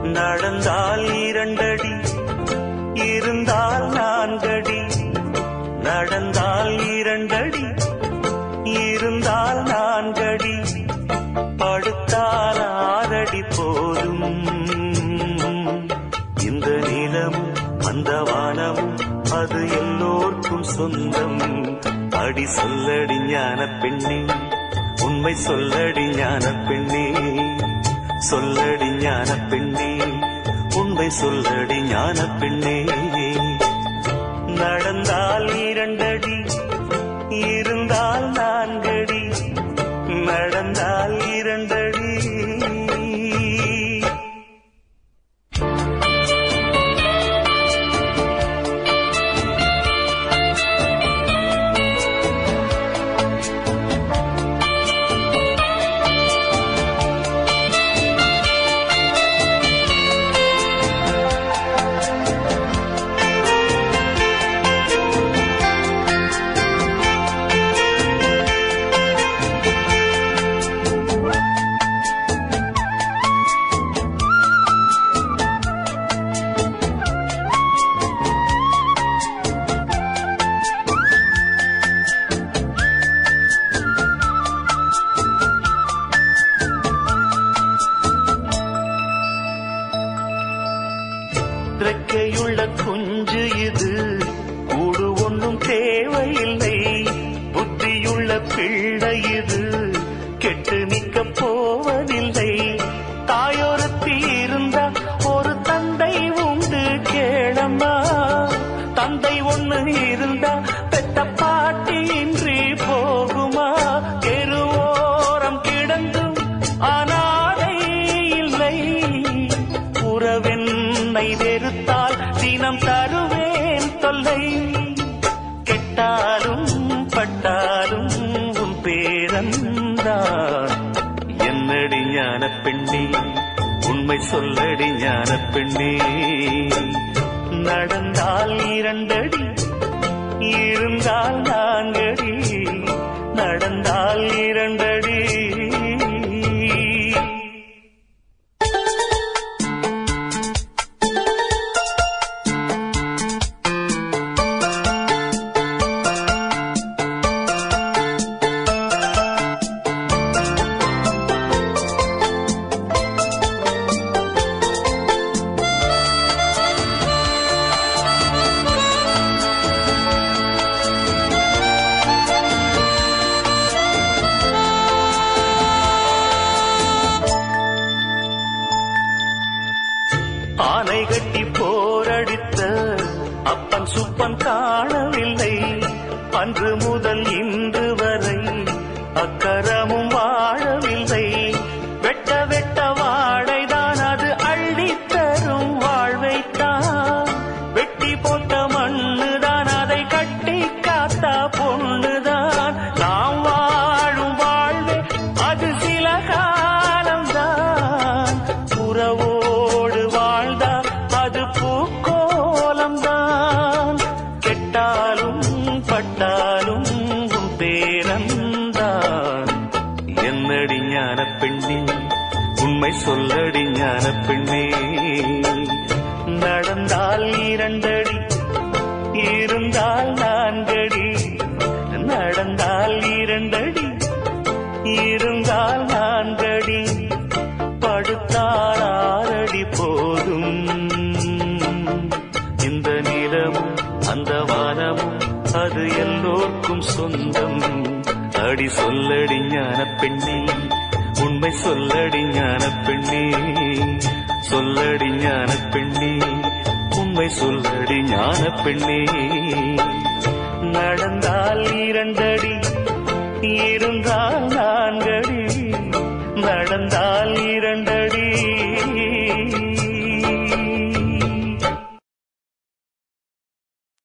நடந்தால் இரண்டடி இருந்தால் நான்கடி நடந்தால் இரண்டடி இருந்தால் நான்கடி படுத்தால் ஆறடி போதும் இந்த நிலமும் அந்த வானமும் அது எல்லோர்க்கும் சொந்தம் அடி சொல்லடி ஞான பெண்ணே உண்மை சொல்லடி ஞான பெண்ணே சொல்லடி ஞான பெண்ணே உண்மை சொல்லடி ஞான பெண்ணே நடந்தால் இரண்டடி இருந்தால் நான்கடி நடந்தால் இரண்டடி ரெக்கையுள்ள குஞ்சு இது கூடு ஒன்றும் தேவையில்லை புத்தியுள்ள பிள்ளை இது கெட்டு நிற்க போவதில்லை தாயொருத்தி இருந்தா ஒரு தந்தை உண்டு கேளம்மா தந்தை ஒண்ணு இருந்தா பெத்த பாட்டி இன்றி போகுமா தெருவோரம் கிடந்தும் அனாதை இல்லை உறவென்னை வெறுத்தால் தினம் தருவேன் தொல்லை கெட்டாலும் பட்டாலும் உன் பேரந்தான் என்னடி ஞான பெண்ணே உண்மை சொல்லடி ஞான பெண்ணே நடந்தால் இரண்டடி இருந்தால் நான்கடி நடந்தால் இரண்டடி ஆனை கட்டி போரடித்த அப்பன் சுப்பன் காணவில்லை அன்று முதல் இன்று வரை அக்கரமும் வாழவில்லை வெட்ட வெட்ட வாழைதான் அது அள்ளித் தரும் வாழ்வைத்தான் வெட்டி போட்ட மண்ணுதான் அதை கட்டி காத்தா பொண்ணுதான் நாம் வாழும் வாழ்வே அது சில காலம்தான் உறவோடு வாழ்ந்தா அது பூக்கோலம்தான் கெட்டாலும் பட்டாலும் உன் பேரந்தான் என்னடி ஞான பெண்ணே உண்மை சொல்லடி ஞான பெண்ணே நடந்தால் இரண்டடி இருந்தால் நான்கடி நடந்தால் இரண்டடி இருந்தால் நான்கடி படுத்தால் ஆறடி போதும் இந்த நிலமும் அந்த வானமும் அது எல்லோர்க்கும் சொந்தம் அடி சொல்லடி ஞான பெண்ணே உண்மை சொல்லடி ஞான பெண்ணே சொல்லடி ஞான பெண்ணே உண்மை சொல்லடி ஞான பெண்ணே நடந்தால் இரண்டடி இருந்தால் நான்கடி நடந்தால்